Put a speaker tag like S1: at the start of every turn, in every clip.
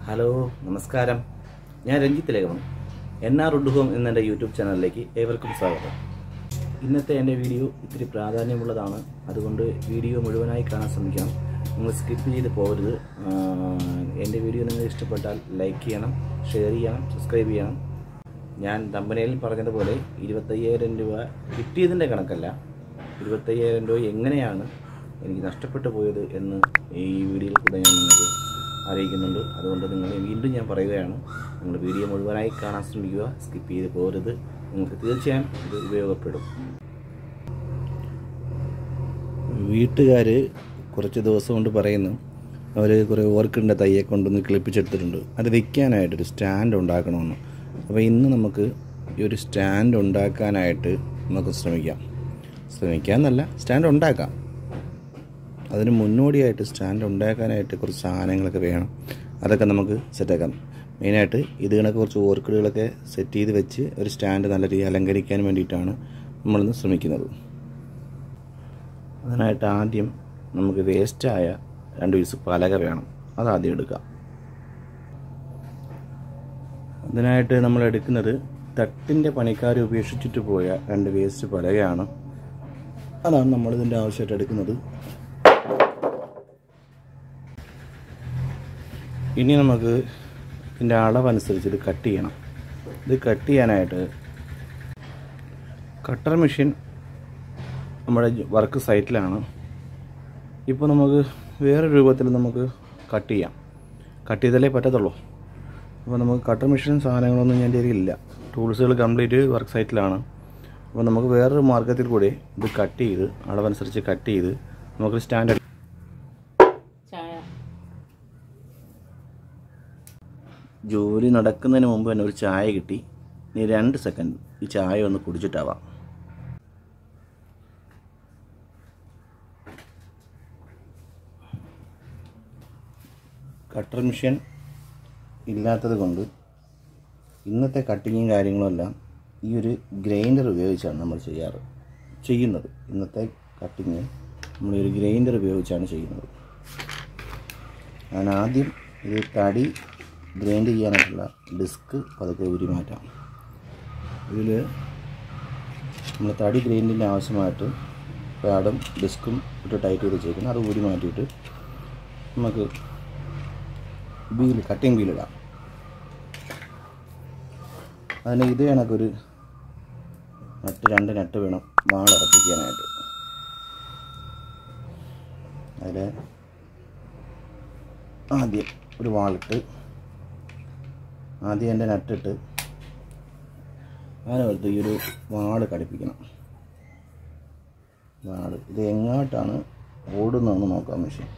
S1: hello നമസ്കാരം ഞാൻ രഞ്ജിത്ത് ലേഖമൻ എൻ ആർ ഉഡുഹോം എന്നെൻ്റെ യൂട്യൂബ് ചാനലിലേക്ക് ഏവർക്കും സ്വാഗതം ഇന്നത്തെ എൻ്റെ വീഡിയോ ഇത്തിരി പ്രാധാന്യമുള്ളതാണ് അതുകൊണ്ട് വീഡിയോ മുഴുവനായി കാണാൻ ശ്രമിക്കണം നിങ്ങൾ സ്കിപ്പ് ചെയ്ത് പോകരുത് ആഹ് എൻ്റെ വീഡിയോ നിങ്ങൾ ഇഷ്ടപ്പെട്ടാൽ ലൈക്ക് ചെയ്യണം ഷെയർ ചെയ്യണം സബ്സ്ക്രൈബ് ചെയ്യണം ഞാൻ തമ്പനയിൽ പറഞ്ഞതുപോലെ ഇരുപത്തയ്യായിരം രൂപ കിട്ടിയതിൻ്റെ കണക്കല്ല ഇരുപത്തയ്യായിരം രൂപ എങ്ങനെയാണ് എനിക്ക് നഷ്ടപ്പെട്ടു പോയത് എന്ന് ഈ വീഡിയോയിൽ കൂടെ ഞാൻ നിങ്ങൾക്ക് അറിയിക്കുന്നുണ്ട് അതുകൊണ്ട് നിങ്ങൾ വീണ്ടും ഞാൻ പറയുകയാണ് നിങ്ങൾ വീഡിയോ മുഴുവനായി കാണാൻ ശ്രമിക്കുക സ്കിപ്പ് ചെയ്ത് പോകരുത് നിങ്ങൾക്ക് തീർച്ചയായും ഇത് ഉപയോഗപ്പെടും വീട്ടുകാർ കുറച്ച് ദിവസം കൊണ്ട് പറയുന്നു അവർ കുറേ ഓർക്കിഡിൻ്റെ തയ്യെ കൊണ്ടൊന്ന് കിളിപ്പിച്ചെടുത്തിട്ടുണ്ട് അത് വെക്കാനായിട്ടൊരു സ്റ്റാൻഡ് ഉണ്ടാക്കണമെന്ന് അപ്പോൾ ഇന്ന് നമുക്ക് ഈ ഒരു സ്റ്റാൻഡ് ഉണ്ടാക്കാനായിട്ട് നമുക്ക് ശ്രമിക്കാം ശ്രമിക്കാമെന്നല്ല സ്റ്റാൻഡ് ഉണ്ടാക്കാം അതിന് മുന്നോടിയായിട്ട് സ്റ്റാൻഡ് ഉണ്ടാക്കാനായിട്ട് കുറച്ച് സാധനങ്ങളൊക്കെ വേണം അതൊക്കെ നമുക്ക് സെറ്റാക്കാം മെയിനായിട്ട് ഇത് കണക്ക് കുറച്ച് ഓർക്കിഡുകളൊക്കെ സെറ്റ് ചെയ്ത് വെച്ച് ഒരു സ്റ്റാൻഡ് നല്ല രീതിയിൽ അലങ്കരിക്കാൻ വേണ്ടിയിട്ടാണ് നമ്മളിന്ന് ശ്രമിക്കുന്നത് അതിനായിട്ട് ആദ്യം നമുക്ക് വേസ്റ്റായ രണ്ട് പീസ് പലക വേണം അതാദ്യം എടുക്കാം അതിനായിട്ട് നമ്മൾ എടുക്കുന്നത് തട്ടിൻ്റെ പണിക്കാർ ഉപേക്ഷിച്ചിട്ട് പോയ രണ്ട് വേസ്റ്റ് പലകയാണ് അതാണ് നമ്മളിതിൻ്റെ ആവശ്യമായിട്ട് എടുക്കുന്നത് ഇനി നമുക്ക് ഇതിൻ്റെ അളവനുസരിച്ച് ഇത് കട്ട് ചെയ്യണം ഇത് കട്ട് ചെയ്യാനായിട്ട് കട്ടർ മെഷീൻ നമ്മുടെ വർക്ക് സൈറ്റിലാണ് ഇപ്പോൾ നമുക്ക് വേറെ രൂപത്തിൽ നമുക്ക് കട്ട് ചെയ്യാം കട്ട് ചെയ്താലേ പറ്റത്തുള്ളൂ അപ്പോൾ നമുക്ക് കട്ടർ മെഷീൻ സാധനങ്ങളൊന്നും ഞാൻ ഇല്ല ടൂൾസുകൾ കംപ്ലീറ്റ് വർക്ക് സൈറ്റിലാണ് അപ്പോൾ നമുക്ക് വേറൊരു മാർഗത്തിൽ കൂടി ഇത് കട്ട് ചെയ്ത് അളവനുസരിച്ച് കട്ട് ചെയ്ത് നമുക്ക് സ്റ്റാൻഡ്
S2: ചായ
S1: ജോലി നടക്കുന്നതിന് മുമ്പ് തന്നെ ഒരു ചായ കിട്ടി ഇനി രണ്ട് സെക്കൻഡ് ഈ ചായ ഒന്ന് കുടിച്ചിട്ടാവാം കട്ടർ മെഷീൻ ഇല്ലാത്തത് കൊണ്ട് ഇന്നത്തെ കട്ടിങ്ങും കാര്യങ്ങളുമെല്ലാം ഈ ഒരു ഗ്രൈൻഡർ ഉപയോഗിച്ചാണ് നമ്മൾ ചെയ്യാറ് ചെയ്യുന്നത് ഇന്നത്തെ കട്ടിങ് നമ്മൾ ഈ ഒരു ഗ്രൈൻഡർ ഉപയോഗിച്ചാണ് ചെയ്യുന്നത് ഞാൻ ആദ്യം ഇത് തടി ഗ്രൈൻഡ് ചെയ്യാനായിട്ടുള്ള ഡിസ്ക് പതുക്കെ ഊരി മാറ്റാം ഇതിൽ നമ്മൾ തടി ഗ്രൈൻഡിന് ആവശ്യമായിട്ട് പാഡും ഡിസ്കും ഇട്ട് ടൈറ്റ് ചെയ്ത് വെച്ചേക്കുന്നത് അത് ഊരി മാറ്റിയിട്ട് നമുക്ക് വീൽ കട്ടിങ് വീലിടാം അതിന് ഇത് കണക്കൊരു നട്ട് രണ്ട് നട്ട് വേണം വാളുറപ്പിക്കാനായിട്ട് അതിൽ ആദ്യം ഒരു വാളിട്ട് ആദ്യം എൻ്റെ നട്ടിട്ട് അതിനകത്ത് ഈ ഒരു വാള് ഘടിപ്പിക്കണം വാള് ഇത് എങ്ങോട്ടാണ് ഓടുന്നതെന്ന് നോക്കാം മെഷീൻ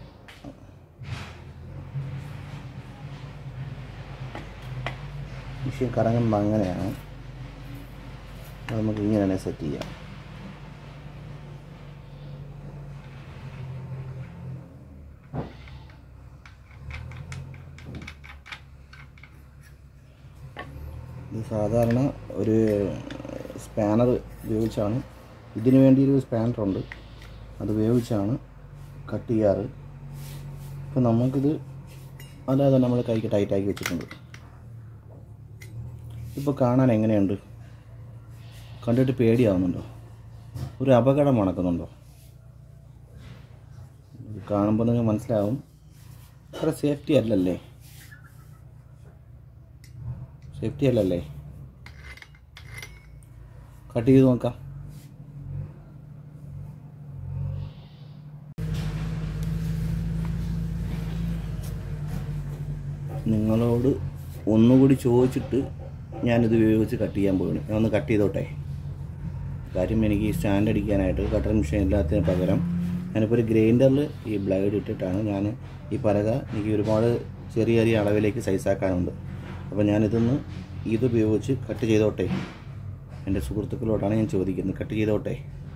S1: മെഷീൻ കറങ്ങുമ്പോൾ അങ്ങനെയാണ് അത് നമുക്ക് ഇങ്ങനെ തന്നെ സെറ്റ് ചെയ്യാം ഇത് സാധാരണ ഒരു സ്പാനർ ഉപയോഗിച്ചാണ് ഇതിനു വേണ്ടി ഒരു സ്പാനറുണ്ട് അത് ഉപയോഗിച്ചാണ് കട്ട് ചെയ്യാറ് ഇപ്പം നമുക്കിത് അല്ലാതെ നമ്മൾ കൈക്ക് ടൈറ്റാക്കി വെച്ചിട്ടുണ്ട് ഇപ്പോൾ കാണാൻ എങ്ങനെയുണ്ട് കണ്ടിട്ട് പേടിയാവുന്നുണ്ടോ ഒരു അപകടം മണക്കുന്നുണ്ടോ ഇത് കാണുമ്പോൾ നിങ്ങൾക്ക് മനസ്സിലാവും അത്ര സേഫ്റ്റി അല്ലല്ലേ സേഫ്റ്റി അല്ലല്ലേ കട്ട് ചെയ്ത് നോക്കാം നിങ്ങളോട് ഒന്നുകൂടി ചോദിച്ചിട്ട് ഞാനിത് ഉപയോഗിച്ച് കട്ട് ചെയ്യാൻ പോവുകയാണ് ഞാൻ ഒന്ന് കട്ട് ചെയ്തോട്ടെ കാര്യം എനിക്ക് ഈ സ്റ്റാൻഡ് അടിക്കാനായിട്ട് കട്ടർ മെഷീൻ ഇല്ലാത്തതിന് പകരം ഞാനിപ്പോൾ ഒരു ഗ്രൈൻഡറിൽ ഈ ബ്ലേഡ് ഇട്ടിട്ടാണ് ഞാൻ ഈ പലക എനിക്ക് ഒരുപാട് ചെറിയ ചെറിയ അളവിലേക്ക് സൈസാക്കാനുണ്ട് അപ്പോൾ ഞാനിതൊന്ന് ഇതുപയോഗിച്ച് കട്ട് ചെയ്തോട്ടെ എൻ്റെ സുഹൃത്തുക്കളോടാണ് ഞാൻ ചോദിക്കുന്നത് കട്ട് ചെയ്തോട്ടെ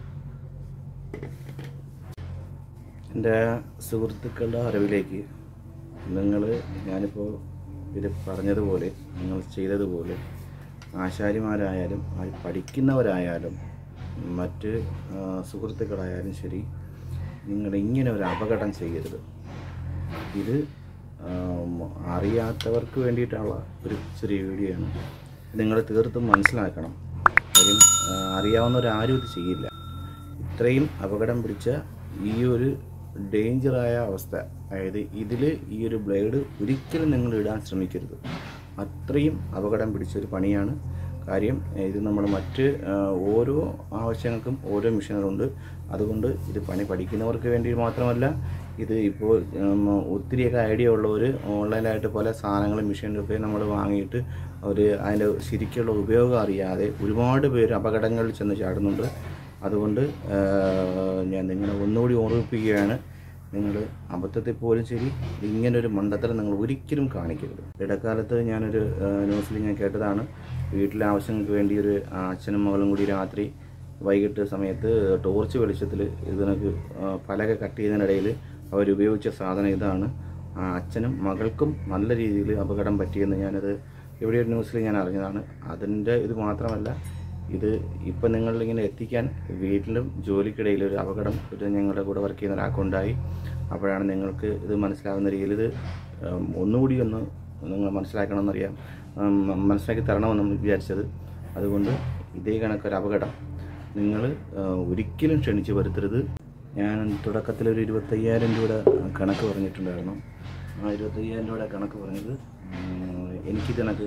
S1: എൻ്റെ സുഹൃത്തുക്കളുടെ അറിവിലേക്ക് നിങ്ങൾ ഞാനിപ്പോൾ ഇത് പറഞ്ഞതുപോലെ നിങ്ങൾ ചെയ്തതുപോലെ ആശാരിമാരായാലും ആ പഠിക്കുന്നവരായാലും മറ്റ് ആ, സുഹൃത്തുക്കളായാലും ശരി നിങ്ങൾ ഇങ്ങനെ ഒരു അപകടം ചെയ്യരുത് ഇത് ആം, അറിയാത്തവർക്ക് വേണ്ടിയിട്ടുള്ള ഒരു ചെറിയ വീഡിയോ ആണ് നിങ്ങൾ തീർത്തും മനസ്സിലാക്കണം കാര്യം ആ, അറിയാവുന്നവരാരും ഇത് ചെയ്യില്ല ഇത്രയും അപകടം പിടിച്ച ഈ ഒരു ഡേഞ്ചറായ അവസ്ഥ അതായത് ഇതിൽ ഈ ഒരു ബ്ലേഡ് ഒരിക്കലും നിങ്ങൾ ഇടാൻ ശ്രമിക്കരുത് അത്രയും അപകടം പിടിച്ച ഒരു പണിയാണ് കാര്യം ഇത് നമ്മൾ മറ്റ് ആ, ഓരോ ആവശ്യങ്ങൾക്കും ഓരോ മെഷീനുകളുണ്ട് അതുകൊണ്ട് ഇത് പണി പഠിക്കുന്നവർക്ക് വേണ്ടി മാത്രമല്ല ഇത് ഇപ്പോൾ ഉം, ഒത്തിരിയൊക്കെ ഐഡിയ ഉള്ളവർ ഓൺലൈനായിട്ട് പല സാധനങ്ങളും മെഷീനൊക്കെ നമ്മൾ വാങ്ങിയിട്ട് അവർ അതിൻ്റെ ശരിക്കുള്ള ഉപയോഗം അറിയാതെ ഒരുപാട് പേര് അപകടങ്ങളിൽ ചെന്ന് ചാടുന്നുണ്ട് അതുകൊണ്ട് ആ, ഞാൻ നിങ്ങളെ ഒന്നുകൂടി ഓർമ്മിപ്പിക്കുകയാണ് നിങ്ങൾ അബദ്ധത്തിൽ പോലും ശരി ഇങ്ങനൊരു മണ്ടത്തരം നിങ്ങൾ ഒരിക്കലും കാണിക്കരുത് ഇടക്കാലത്ത് ഞാനൊരു ആ, ന്യൂസിൽ ഞാൻ കേട്ടതാണ് വീട്ടിലെ ആവശ്യങ്ങൾക്ക് വേണ്ടി ഒരു ആ, അച്ഛനും മകളും കൂടി രാത്രി വൈകിട്ട് സമയത്ത് ടോർച്ച് വെളിച്ചത്തിൽ ഇതിനൊക്കെ ആ, പലക കട്ട് ചെയ്യുന്നതിനിടയിൽ അവരുപയോഗിച്ച സാധനം ഇതാണ് ആ അച്ഛനും മകൾക്കും നല്ല രീതിയിൽ അപകടം പറ്റിയെന്ന് ഞാനത് ഇവിടെ ഒരു ന്യൂസിൽ ഞാൻ അറിഞ്ഞതാണ് അതിൻ്റെ ഇത് മാത്രമല്ല ഇത് ഇപ്പം നിങ്ങളിങ്ങനെ എത്തിക്കാൻ വീട്ടിലും ജോലിക്കിടയിൽ ഒരു അപകടം ഒരു ഞങ്ങളുടെ കൂടെ വർക്ക് ചെയ്യുന്ന ഒരാൾക്കുണ്ടായി അപ്പോഴാണ് നിങ്ങൾക്ക് ഇത് മനസ്സിലാവുന്ന രീതിയിൽ ഇത് ഉം, ഒന്നുകൂടി ഒന്ന് നിങ്ങൾ മനസ്സിലാക്കണമെന്നറിയാം ഉം, മനസ്സിലാക്കി തരണമെന്ന് വിചാരിച്ചത് അതുകൊണ്ട് ഇതേ കണക്കൊരു അപകടം നിങ്ങൾ ഒരിക്കലും ക്ഷണിച്ച് വരുത്തരുത് ഞാൻ തുടക്കത്തിൽ ഒരു ഇരുപത്തയ്യായിരം രൂപയുടെ കണക്ക് പറഞ്ഞിട്ടുണ്ടായിരുന്നു ആ ഇരുപത്തയ്യായിരം രൂപയുടെ കണക്ക് പറഞ്ഞത് ഉം, എനിക്കിത് കണക്ക്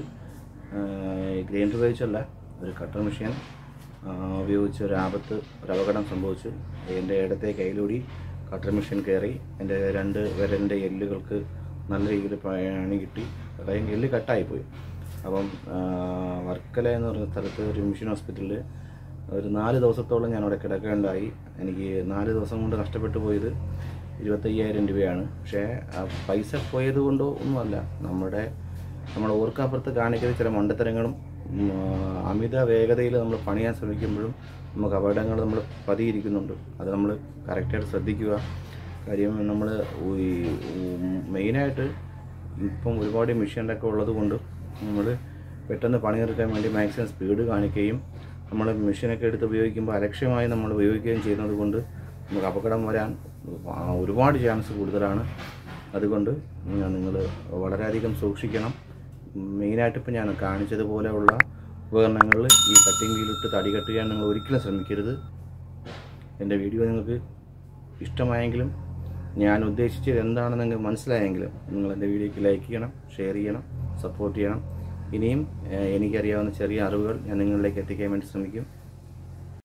S1: ഗ്രൈൻഡർ ഉപയോഗിച്ചല്ല ഒരു കട്ടർ മെഷീൻ ആ, ഉപയോഗിച്ച് ഒരു ആപത്ത് ഒരു അപകടം സംഭവിച്ചു എൻ്റെ ഇടത്തെ കയ്യിലൂടി കട്ടർ മെഷീൻ കയറി എൻ്റെ രണ്ട് വിരലിൻ്റെ എല്ലുകൾക്ക് നല്ല രീതിയിൽ പണി കിട്ടി അതായത് എല്ല് കട്ടായിപ്പോയി അപ്പം ആ, വർക്കല എന്ന് പറയുന്ന സ്ഥലത്ത് ഒരു മിഷൻ ഹോസ്പിറ്റലിൽ ഒരു നാല് ദിവസത്തോളം ഞാൻ അവിടെ കിടക്കേണ്ടായി എനിക്ക് നാല് ദിവസം കൊണ്ട് നഷ്ടപ്പെട്ടു പോയത് ഇരുപത്തയ്യായിരം രൂപയാണ് പക്ഷേ ആ പൈസ പോയത് കൊണ്ടോ ഒന്നുമല്ല നമ്മുടെ നമ്മൾ ഓർക്കാപ്പുറത്ത് കാണിക്കുന്ന ചില മണ്ടത്തരങ്ങളും ഉം, ആ, അമിത വേഗതയിൽ നമ്മൾ പണിയാൻ ശ്രമിക്കുമ്പോഴും നമുക്ക് അപകടങ്ങൾ നമ്മൾ പതിയിരിക്കുന്നുണ്ട് അത് നമ്മൾ കറക്റ്റായിട്ട് ശ്രദ്ധിക്കുക കാര്യം നമ്മൾ മെയിനായിട്ട് ഇപ്പം ഒരുപാട് മെഷീനൊക്കെ ഉള്ളത് കൊണ്ട് നമ്മൾ പെട്ടെന്ന് പണിയെടുക്കാൻ വേണ്ടി മാക്സിമം സ്പീഡ് കാണിക്കുകയും നമ്മൾ മെഷീനൊക്കെ എടുത്ത് ഉപയോഗിക്കുമ്പോൾ അലക്ഷ്യമായി നമ്മൾ ഉപയോഗിക്കുകയും ചെയ്യുന്നത് കൊണ്ട് നമുക്ക് അപകടം വരാൻ ആ, ഒരുപാട് ചാൻസ് കൂടുതലാണ് അതുകൊണ്ട് നിങ്ങൾ വളരെയധികം സൂക്ഷിക്കണം മെയിനായിട്ട് ഇപ്പോൾ ഞാൻ കാണിച്ചതുപോലെയുള്ള ഉപകരണങ്ങളിൽ ഈ കട്ടിംഗ് വീലിട്ട് തടി കട്ട് ചെയ്യാൻ നിങ്ങൾ ഒരിക്കലും ശ്രമിക്കരുത് എൻ്റെ വീഡിയോ നിങ്ങൾക്ക് ഇഷ്ടമായെങ്കിലും ഞാൻ ഉദ്ദേശിച്ചത് എന്താണെന്ന് നിങ്ങൾക്ക് മനസ്സിലായെങ്കിലും നിങ്ങൾ എൻ്റെ വീഡിയോയ്ക്ക് ലൈക്ക് ചെയ്യണം ഷെയർ ചെയ്യണം സപ്പോർട്ട് ചെയ്യണം ഇനിയും ഏഹ്, എനിക്കറിയാവുന്ന ചെറിയ അറിവുകൾ ഞാൻ നിങ്ങളിലേക്ക് എത്തിക്കാൻ വേണ്ടി ശ്രമിക്കും